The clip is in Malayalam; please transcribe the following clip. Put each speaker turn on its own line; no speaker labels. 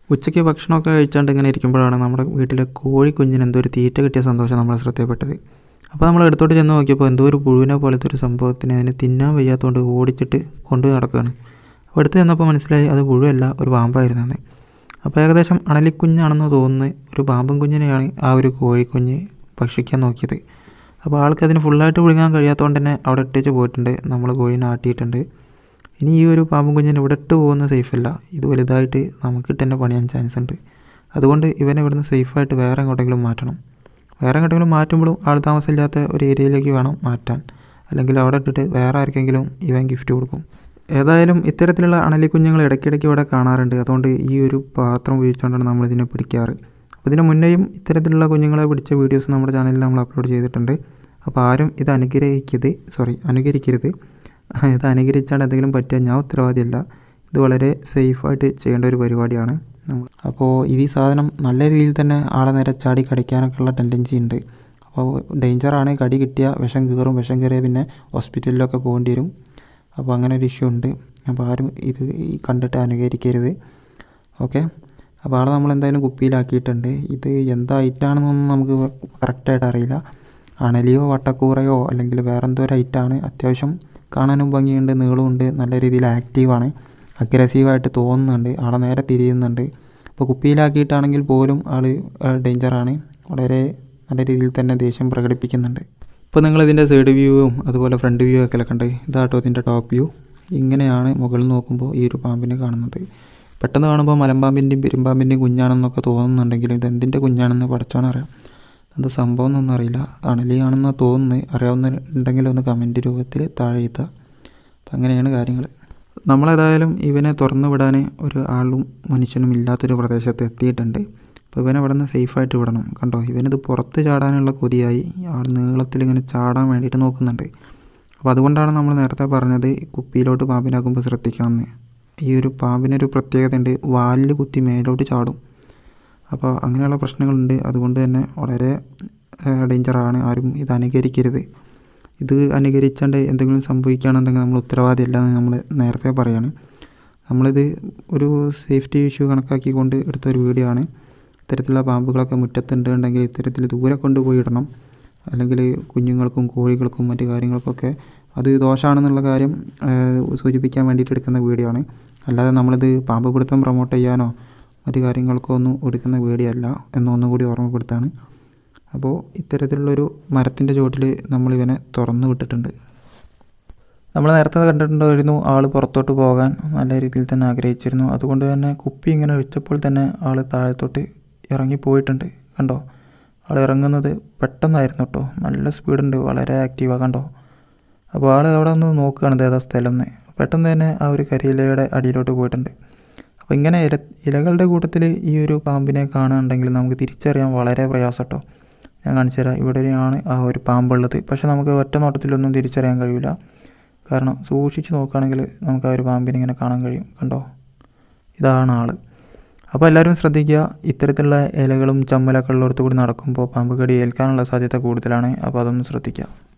ഉച്ചയ്ക്ക് ഭക്ഷണമൊക്കെ കഴിച്ചാണ്ട് ഇങ്ങനെ ഇരിക്കുമ്പോഴാണ് നമ്മുടെ വീട്ടിലെ കോഴി കുഞ്ഞിന് എന്തോ ഒരു തീറ്റ കിട്ടിയ സന്തോഷം നമ്മളെ ശ്രദ്ധയപ്പെട്ടത് അപ്പോൾ നമ്മൾ അടുത്തോട്ട് ചെന്ന് നോക്കിയപ്പോൾ എന്തോ ഒരു പുഴുവിനെ പോലത്തെ ഒരു സംഭവത്തിന് അതിന് തിന്നാൻ വയ്യാത്തതുകൊണ്ട് ഓടിച്ചിട്ട് കൊണ്ടു നടക്കുകയാണ് അപ്പോൾ അടുത്ത് ചെന്നപ്പോൾ മനസ്സിലായി അത് പുഴുവല്ല ഒരു പാമ്പായിരുന്നെന്ന് അപ്പോൾ ഏകദേശം അണലിക്കുഞ്ഞാണെന്ന് തോന്നുന്ന ഒരു പാമ്പൻ കുഞ്ഞിനെയാണ് ആ ഒരു കോഴിക്കുഞ്ഞ് ഭക്ഷിക്കാൻ നോക്കിയത് അപ്പോൾ ആൾക്ക് അതിന് ഫുള്ളായിട്ട് വിഴുങ്ങാൻ കഴിയാത്തതുകൊണ്ട് തന്നെ അവിടെ ഇട്ടേച്ച് പോയിട്ടുണ്ട് നമ്മൾ കോഴീനെ ആട്ടിയിട്ടുണ്ട് ഇനി ഈ ഒരു പാമ്പും കുഞ്ഞിനെ ഇവിടെ ഇട്ട് പോകുന്നത് സേഫല്ല ഇത് വലുതായിട്ട് നമുക്കിട്ട് തന്നെ പണിയാൻ ചാൻസ് ഉണ്ട് അതുകൊണ്ട് ഇവനെ ഇവിടുന്ന് സേഫായിട്ട് വേറെ എങ്ങോട്ടെങ്കിലും മാറ്റണം വേറെ എങ്ങോട്ടെങ്കിലും മാറ്റുമ്പോഴും ആൾ താമസമില്ലാത്ത ഒരു ഏരിയയിലേക്ക് വേണം മാറ്റാൻ അല്ലെങ്കിൽ അവിടെ ഇട്ടിട്ട് വേറെ ആർക്കെങ്കിലും ഇവൻ ഗിഫ്റ്റ് കൊടുക്കും ഏതായാലും ഇത്തരത്തിലുള്ള അണലി കുഞ്ഞുങ്ങൾ ഇടയ്ക്കിടയ്ക്ക് ഇവിടെ കാണാറുണ്ട് അതുകൊണ്ട് ഈ ഒരു പാത്രം ഉപയോഗിച്ചുകൊണ്ടാണ് നമ്മളിതിനെ പിടിക്കാറ് അപ്പോൾ ഇതിന് മുന്നേയും ഇത്തരത്തിലുള്ള കുഞ്ഞുങ്ങളെ പിടിച്ച വീഡിയോസ് നമ്മുടെ ചാനലിൽ നമ്മൾ അപ്ലോഡ് ചെയ്തിട്ടുണ്ട് അപ്പോൾ ആരും ഇത് അനുഗ്രഹിക്കരുത് സോറി അനുകരിക്കരുത് ഇത് അനുകരിച്ചാണ് എന്തെങ്കിലും പറ്റിയാൽ ഞാൻ ഉത്തരവാദിയല്ല ഇത് വളരെ സേഫായിട്ട് ചെയ്യേണ്ട ഒരു പരിപാടിയാണ് നമ്മൾ അപ്പോൾ ഇത് ഈ സാധനം നല്ല രീതിയിൽ തന്നെ ആളെ നേരെ ചാടി കടിക്കാനൊക്കെ ഉള്ള ടെൻഡൻസി ഉണ്ട് അപ്പോൾ ഡേഞ്ചറാണ് കടി കിട്ടിയാൽ വിഷം കയറും വിഷം കയറിയാൽ പിന്നെ ഹോസ്പിറ്റലിലൊക്കെ പോകേണ്ടി വരും അപ്പോൾ അങ്ങനെ ഒരു ഇഷ്യൂ ഉണ്ട് അപ്പോൾ ആരും ഇത് ഈ കണ്ടിട്ട് അനുകരിക്കരുത് ഓക്കെ അപ്പോൾ ആളെ നമ്മൾ എന്തായാലും കുപ്പിയിലാക്കിയിട്ടുണ്ട് ഇത് എന്താ ഐറ്റാണെന്നൊന്നും നമുക്ക് കറക്റ്റായിട്ട് അറിയില്ല അണലിയോ വട്ടക്കൂറയോ അല്ലെങ്കിൽ വേറെ എന്തോ ഒരു ഐറ്റാണ് അത്യാവശ്യം കാണാനും ഭംഗിയുണ്ട് നീളമുണ്ട് നല്ല രീതിയിൽ ആക്റ്റീവാണ് അഗ്രസീവായിട്ട് തോന്നുന്നുണ്ട് ആളെ നേരെ തിരിയുന്നുണ്ട് ഇപ്പോൾ കുപ്പിയിലാക്കിയിട്ടാണെങ്കിൽ പോലും ആൾ ഡേഞ്ചറാണ് വളരെ നല്ല രീതിയിൽ തന്നെ ദേഷ്യം പ്രകടിപ്പിക്കുന്നുണ്ട് ഇപ്പോൾ നിങ്ങൾ ഇതിൻ്റെ സൈഡ് വ്യൂവും അതുപോലെ ഫ്രണ്ട് വ്യൂ ഒക്കെ കണ്ട് ഇതാട്ടോ ഇതിൻ്റെ ടോപ്പ് വ്യൂ ഇങ്ങനെയാണ് മുകളിൽ നോക്കുമ്പോൾ ഈ ഒരു പാമ്പിനെ കാണുന്നത് പെട്ടെന്ന് കാണുമ്പോൾ മലമ്പാമ്പിൻ്റെയും പെരുമ്പാമ്പിൻ്റെയും കുഞ്ഞാണെന്നൊക്കെ തോന്നുന്നുണ്ടെങ്കിൽ ഇത് എന്തിൻ്റെ കുഞ്ഞാണെന്ന് പഠിച്ചോനറിയാം എന്താ സംഭവം എന്നൊന്നും അറിയില്ല അണലിയാണെന്ന് തോന്നുന്നത് അറിയാവുന്നുണ്ടെങ്കിൽ ഒന്ന് കമൻറ്റ് രൂപത്തിൽ താഴെ എഴുതുക അപ്പം അങ്ങനെയാണ് കാര്യങ്ങൾ നമ്മളേതായാലും ഇവനെ തുറന്നു വിടാൻ ഒരു ആളും മനുഷ്യനും ഇല്ലാത്തൊരു പ്രദേശത്ത് എത്തിയിട്ടുണ്ട് അപ്പോൾ ഇവനെ ഇവിടെ നിന്ന് സേഫായിട്ട് വിടണം കണ്ടോ ഇവനിത് പുറത്ത് ചാടാനുള്ള കൊതിയായി ആൾ നീളത്തിൽ ഇങ്ങനെ ചാടാൻ വേണ്ടിയിട്ട് നോക്കുന്നുണ്ട് അപ്പോൾ അതുകൊണ്ടാണ് നമ്മൾ നേരത്തെ പറഞ്ഞത് കുപ്പിയിലോട്ട് പാമ്പിനാക്കുമ്പോൾ ശ്രദ്ധിക്കണമെന്ന് ഈ ഒരു പാമ്പിനൊരു പ്രത്യേകത ഉണ്ട് വാലിൽ കുത്തി മേലോട്ട് ചാടും അപ്പോൾ അങ്ങനെയുള്ള പ്രശ്നങ്ങളുണ്ട് അതുകൊണ്ട് തന്നെ വളരെ ഡേഞ്ചറാണ് ആരും ഇത് അനുകരിക്കരുത് ഇത് അനുകരിച്ചാണ്ട് എന്തെങ്കിലും സംഭവിക്കുകയാണെന്നുണ്ടെങ്കിൽ നമ്മൾ ഉത്തരവാദിയല്ല എന്ന് നമ്മൾ നേരത്തെ പറയാണ് നമ്മളിത് ഒരു സേഫ്റ്റി ഇഷ്യൂ കണക്കാക്കിക്കൊണ്ട് എടുത്ത ഒരു വീഡിയോ ആണ് ഇത്തരത്തിലുള്ള പാമ്പുകളൊക്കെ മുറ്റത്തുണ്ട് ഉണ്ടെങ്കിൽ ഇത്തരത്തിൽ ദൂരെ കൊണ്ടുപോയി ഇടണം അല്ലെങ്കിൽ കുഞ്ഞുങ്ങൾക്കും കോഴികൾക്കും മറ്റു കാര്യങ്ങൾക്കൊക്കെ അത് ദോഷമാണെന്നുള്ള കാര്യം സൂചിപ്പിക്കാൻ വേണ്ടിയിട്ട് എടുക്കുന്ന വീഡിയോ ആണ് അല്ലാതെ നമ്മളിത് പാമ്പ് പിടുത്തം പ്രൊമോട്ട് ചെയ്യാനോ മറ്റു കാര്യങ്ങൾക്കോ ഒന്നും എടുക്കുന്ന വീഡിയോ അല്ല എന്നൊന്നും കൂടി ഓർമ്മപ്പെടുത്താണ് അപ്പോൾ ഇത്തരത്തിലുള്ളൊരു മരത്തിൻ്റെ ചുവട്ടിൽ നമ്മളിവനെ തുറന്നു വിട്ടിട്ടുണ്ട് നമ്മൾ നേരത്തെ കണ്ടിട്ടുണ്ടായിരുന്നു ആൾ പുറത്തോട്ട് പോകാൻ നല്ല രീതിയിൽ തന്നെ ആഗ്രഹിച്ചിരുന്നു അതുകൊണ്ട് തന്നെ കുപ്പി ഇങ്ങനെ വെച്ചപ്പോൾ തന്നെ ആൾ താഴത്തോട്ട് ഇറങ്ങി പോയിട്ടുണ്ട് കണ്ടോ ആൾ ഇറങ്ങുന്നത് പെട്ടെന്നായിരുന്നു കേട്ടോ നല്ല സ്പീഡുണ്ട് വളരെ ആക്റ്റീവാണ് കണ്ടോ അപ്പോൾ ആൾ അവിടെ ഒന്ന് നോക്കുകയാണ് ഏതാ സ്ഥലം എന്ന് പെട്ടെന്ന് തന്നെ ആ ഒരു കരിയിലയുടെ അടിയിലോട്ട് പോയിട്ടുണ്ട് അപ്പോൾ ഇങ്ങനെ ഇല ഇലകളുടെ കൂട്ടത്തിൽ ഈ ഒരു പാമ്പിനെ കാണുന്നുണ്ടെങ്കിൽ നമുക്ക് തിരിച്ചറിയാൻ വളരെ പ്രയാസം കേട്ടോ ഞാൻ കാണിച്ചു തരാം ഇവിടെയാണ് ആ ഒരു പാമ്പുള്ളത് പക്ഷേ നമുക്ക് ഒറ്റ നോട്ടത്തിലൊന്നും തിരിച്ചറിയാൻ കഴിയില്ല കാരണം സൂക്ഷിച്ച് നോക്കുകയാണെങ്കിൽ നമുക്ക് ആ ഒരു പാമ്പിനെ ഇങ്ങനെ കാണാൻ കഴിയും കണ്ടോ ഇതാണ് ആൾ അപ്പോൾ എല്ലാവരും ശ്രദ്ധിക്കുക ഇത്തരത്തിലുള്ള ഇലകളും ചമ്മലൊക്കെ ഉള്ളിടത്ത് കൂടി നടക്കുമ്പോൾ പാമ്പ് കടി ഏൽക്കാനുള്ള സാധ്യത കൂടുതലാണ് അപ്പോൾ അതൊന്ന് ശ്രദ്ധിക്കുക